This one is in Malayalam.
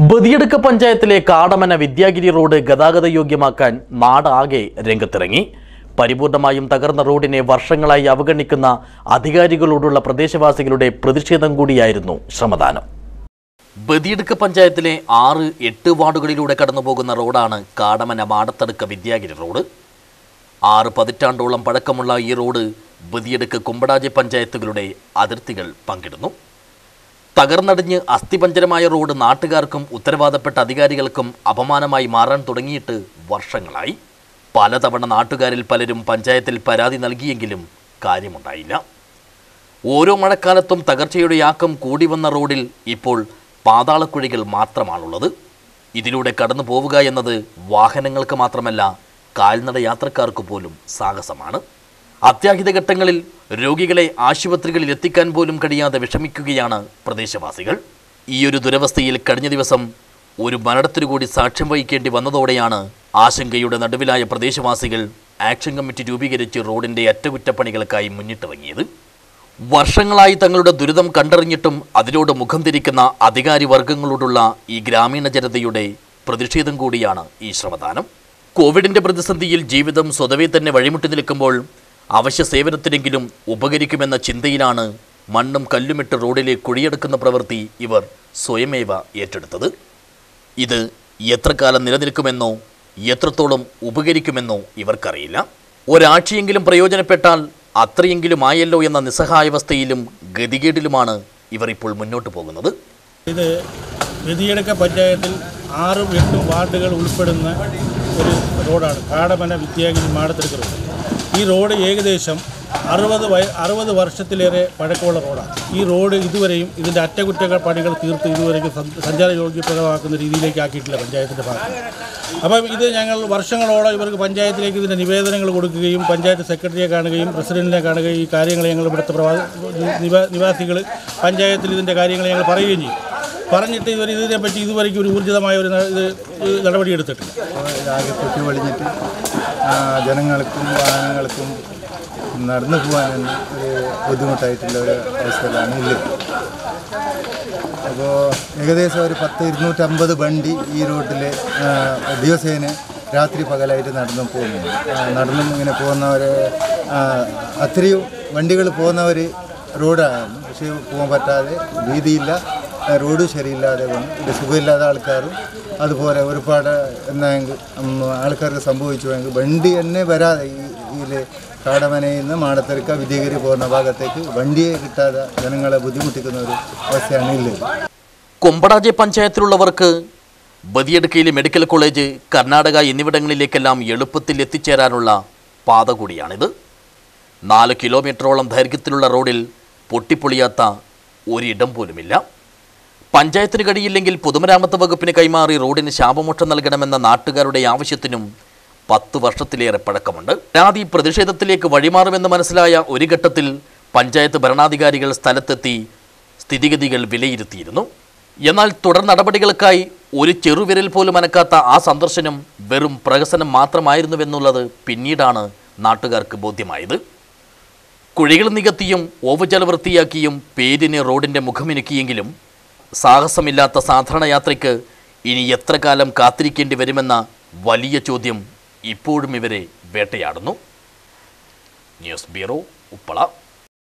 ബദിയടുക്ക പഞ്ചായത്തിലെ കാടമന വിദ്യാഗിരി റോഡ് ഗതാഗത യോഗ്യമാക്കാൻ നാടാകെ രംഗത്തിറങ്ങി പരിപൂർണമായും തകർന്ന റോഡിനെ വർഷങ്ങളായി അവഗണിക്കുന്ന അധികാരികളോടുള്ള പ്രദേശവാസികളുടെ പ്രതിഷേധം കൂടിയായിരുന്നു ശ്രമദാനം ബദിയടുക്ക പഞ്ചായത്തിലെ ആറ് എട്ട് വാർഡുകളിലൂടെ കടന്നുപോകുന്ന റോഡാണ് കാടമന മാടത്തടുക്ക വിദ്യാഗിരി റോഡ് ആറ് പതിറ്റാണ്ടോളം പഴക്കമുള്ള ഈ റോഡ് ബദിയടുക്ക് കുമ്പടാജി പഞ്ചായത്തുകളുടെ അതിർത്തികൾ പങ്കിടുന്നു തകർന്നടിഞ്ഞ് അസ്ഥിപഞ്ചരമായ റോഡ് നാട്ടുകാർക്കും ഉത്തരവാദപ്പെട്ട അധികാരികൾക്കും അപമാനമായി മാറാൻ തുടങ്ങിയിട്ട് വർഷങ്ങളായി പലതവണ നാട്ടുകാരിൽ പലരും പഞ്ചായത്തിൽ പരാതി നൽകിയെങ്കിലും കാര്യമുണ്ടായില്ല ഓരോ മഴക്കാലത്തും തകർച്ചയുടെ ആക്കം കൂടി വന്ന റോഡിൽ ഇപ്പോൾ പാതാളക്കുഴികൾ മാത്രമാണുള്ളത് ഇതിലൂടെ കടന്നു പോവുക എന്നത് വാഹനങ്ങൾക്ക് മാത്രമല്ല കാൽനട യാത്രക്കാർക്ക് പോലും സാഹസമാണ് അത്യാഹിത ഘട്ടങ്ങളിൽ രോഗികളെ ആശുപത്രികളിൽ എത്തിക്കാൻ പോലും കഴിയാതെ വിഷമിക്കുകയാണ് പ്രദേശവാസികൾ ഈയൊരു ദുരവസ്ഥയിൽ കഴിഞ്ഞ ദിവസം ഒരു മരണത്തിനു കൂടി സാക്ഷ്യം വഹിക്കേണ്ടി വന്നതോടെയാണ് ആശങ്കയുടെ നടുവിലായ പ്രദേശവാസികൾ ആക്ഷൻ കമ്മിറ്റി രൂപീകരിച്ച് റോഡിന്റെ അറ്റകുറ്റപ്പണികൾക്കായി മുന്നിട്ടിറങ്ങിയത് വർഷങ്ങളായി തങ്ങളുടെ ദുരിതം കണ്ടറിഞ്ഞിട്ടും അതിനോട് മുഖം തിരിക്കുന്ന അധികാരി വർഗങ്ങളോടുള്ള ഈ ഗ്രാമീണ ജനതയുടെ പ്രതിഷേധം കൂടിയാണ് ഈ ശ്രമദാനം കോവിഡിന്റെ പ്രതിസന്ധിയിൽ ജീവിതം സ്വതവേ തന്നെ വഴിമുട്ടി നിൽക്കുമ്പോൾ അവശ്യ സേവനത്തിനെങ്കിലും ഉപകരിക്കുമെന്ന ചിന്തയിലാണ് മണ്ണും കല്ലുമിട്ട് റോഡിലെ കുഴിയെടുക്കുന്ന പ്രവൃത്തി ഇവർ സ്വയമേവ ഏറ്റെടുത്തത് ഇത് എത്ര കാലം നിലനിൽക്കുമെന്നോ എത്രത്തോളം ഉപകരിക്കുമെന്നോ ഇവർക്കറിയില്ല ഒരാഴ്ചയെങ്കിലും പ്രയോജനപ്പെട്ടാൽ അത്രയെങ്കിലും ആയല്ലോ എന്ന നിസ്സഹായാവസ്ഥയിലും ഗതികേടിലുമാണ് ഇവർ ഇപ്പോൾ മുന്നോട്ട് പോകുന്നത് ഇത് വ്യതിയെടുക്ക പഞ്ചായത്തിൽ ആറും എട്ടും വാർഡുകൾ ഉൾപ്പെടുന്ന ഒരു റോഡാണ് കാടമന വിദ്യാഗിരി മാടത്തിരിക്ക റോഡ് ഈ റോഡ് ഏകദേശം അറുപത് വയ അറുപത് വർഷത്തിലേറെ പഴക്കമുള്ള റോഡാണ് ഈ റോഡ് ഇതുവരെയും ഇതിൻ്റെ അറ്റകുറ്റ പണികൾ തീർത്ത് ഇതുവരെയും സഞ്ച- സഞ്ചാരയോഗ്യപ്രദമാക്കുന്ന രീതിയിലേക്ക് ആക്കിയിട്ടില്ല പഞ്ചായത്തിൻ്റെ ഭാഗത്ത് അപ്പം ഇത് ഞങ്ങൾ വർഷങ്ങളോളം ഇവർക്ക് പഞ്ചായത്തിലേക്ക് ഇതിൻ്റെ നിവേദനങ്ങൾ കൊടുക്കുകയും പഞ്ചായത്ത് സെക്രട്ടറിയെ കാണുകയും പ്രസിഡന്റിനെ കാണുകയും ഈ കാര്യങ്ങൾ ഞങ്ങൾ ഇവിടുത്തെ പ്രവാ നിവാ നിവാസികൾ പഞ്ചായത്തിൽ ഇതിൻ്റെ കാര്യങ്ങൾ ഞങ്ങൾ പറയുകയും ചെയ്യും പറഞ്ഞിട്ട് ഇവർ ഇതിനെപ്പറ്റി ഇതുവരെയ്ക്കും ഒരു ഊർജിതമായ ഒരു ന- ഇത് ഇത് നടപടിയെടുത്തിട്ടില്ല ആകെ പൊട്ടി പൊളിഞ്ഞിട്ട് ആ, ജനങ്ങൾക്കും വാഹനങ്ങൾക്കും നടന്നു പോകാനൊന്നും ഒരു ബുദ്ധിമുട്ടായിട്ടുള്ള ഒരു അവസ്ഥയിലാണ് ഉള്ളത് അപ്പോൾ ഏകദേശം ഒരു പത്ത് ഇരുന്നൂറ്റമ്പത് വണ്ടി ഈ റോഡിൽ ദിവസേന രാത്രി പകലായിട്ട് നടന്നു പോകുന്നുണ്ട് ആ, നടന്നും ഇങ്ങനെ പോകുന്നവർ അത്രയും വണ്ടികൾ പോകുന്നവർ റോഡാണ് പക്ഷേ പോകാൻ പറ്റാതെ വീതിയില്ല ആ, റോഡ് ശരിയില്ലാതെ വന്നു ഇത് സുഖമില്ലാത്ത ആൾക്കാരും അതുപോലെ ഒരുപാട് എന്നായെങ്കിൽ ആൾക്കാർക്ക് സംഭവിച്ചുവെങ്കിൽ വണ്ടി തന്നെ വരാതെ ഈ ഇതിൽ കാടമനയിൽ നിന്ന് മാടത്തെരുക്ക വിദ്യഗിരി പോകുന്ന ഭാഗത്തേക്ക് വണ്ടിയെ കിട്ടാതെ ജനങ്ങളെ ബുദ്ധിമുട്ടിക്കുന്ന ഒരു അവസ്ഥയാണ് ഉള്ളത് കൊമ്പടാജെ പഞ്ചായത്തിലുള്ളവർക്ക് ബദിയടുക്കയിലെ മെഡിക്കൽ കോളേജ് കർണാടക എന്നിവിടങ്ങളിലേക്കെല്ലാം എളുപ്പത്തിൽ എത്തിച്ചേരാനുള്ള പാത കൂടിയാണിത് നാല് കിലോമീറ്ററോളം ദൈർഘ്യത്തിലുള്ള റോഡിൽ പൊട്ടിപ്പൊളിയാത്ത ഒരിടം പോലുമില്ല പഞ്ചായത്തിന് കഴിയില്ലെങ്കിൽ പൊതുമരാമത്ത് വകുപ്പിന് കൈമാറി റോഡിന് ശാപമോക്ഷം നൽകണമെന്ന നാട്ടുകാരുടെ ആവശ്യത്തിനും പത്ത് വർഷത്തിലേറെ പഴക്കമുണ്ട് പരാതി പ്രതിഷേധത്തിലേക്ക് വഴിമാറുമെന്ന് മനസ്സിലായ ഒരു ഘട്ടത്തിൽ പഞ്ചായത്ത് ഭരണാധികാരികൾ സ്ഥലത്തെത്തി സ്ഥിതിഗതികൾ വിലയിരുത്തിയിരുന്നു എന്നാൽ തുടർ നടപടികൾക്കായി ഒരു ചെറുവിരൽ പോലും അനക്കാത്ത ആ സന്ദർശനം വെറും പ്രഹസനം മാത്രമായിരുന്നുവെന്നുള്ളത് പിന്നീടാണ് നാട്ടുകാർക്ക് ബോധ്യമായത് കുഴികൾ നികത്തിയും ഓവുചല വൃത്തിയാക്കിയും പേരിന് റോഡിൻ്റെ മുഖമിനുക്കിയെങ്കിലും സാഹസമില്ലാത്ത സാധാരണ യാത്രയ്ക്ക് ഇനി എത്ര കാലം കാത്തിരിക്കേണ്ടി വരുമെന്ന വലിയ ചോദ്യം ഇപ്പോഴും ഇവരെ വേട്ടയാടുന്നു ന്യൂസ് ബ്യൂറോ ഉപ്പള